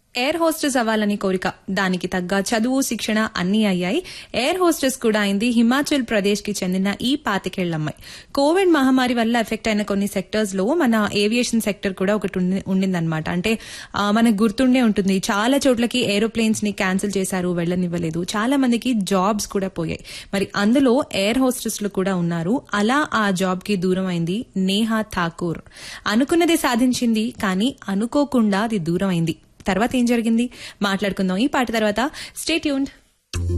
air hostess అవ్వాలని కోరిక దానికి తగ్గ చదువు శిక్షణ అన్నీ అయ్యాయి ఎయిర్ హోస్టెస్ కూడా అయింది హిమాచల్ ప్రదేశ్ కి చెందిన ఈ పాతికేళ్లమ్మాయి కోవిడ్ మహమ్మారి వల్ల ఎఫెక్ట్ అయిన కొన్ని సెక్టర్స్ లో మన ఏవియేషన్ సెక్టర్ కూడా ఒకటి ఉండి- ఉండిందన్నమాట అంటే ఆ, మనకు గుర్తుండే ఉంటుంది చాలా చోట్లకి ఏరోప్లేన్స్ ని క్యాన్సిల్ చేశారు వెళ్ళనివ్వలేదు చాలా మందికి జాబ్స్ కూడా పోయాయి మరి అందులో ఎయిర్ హోస్టెస్ లు కూడా ఉన్నారు అలా ఆ జాబ్ కి దూరం అయింది నేహా ఠాకూర్ అనుకున్నది సాధించింది కానీ అనుకోకుండా అది దూరం అయింది తర్వాత ఏం జరిగింది మాట్లాడుకుందాం ఈ పాట తర్వాత స్టే ట్యూన్డ్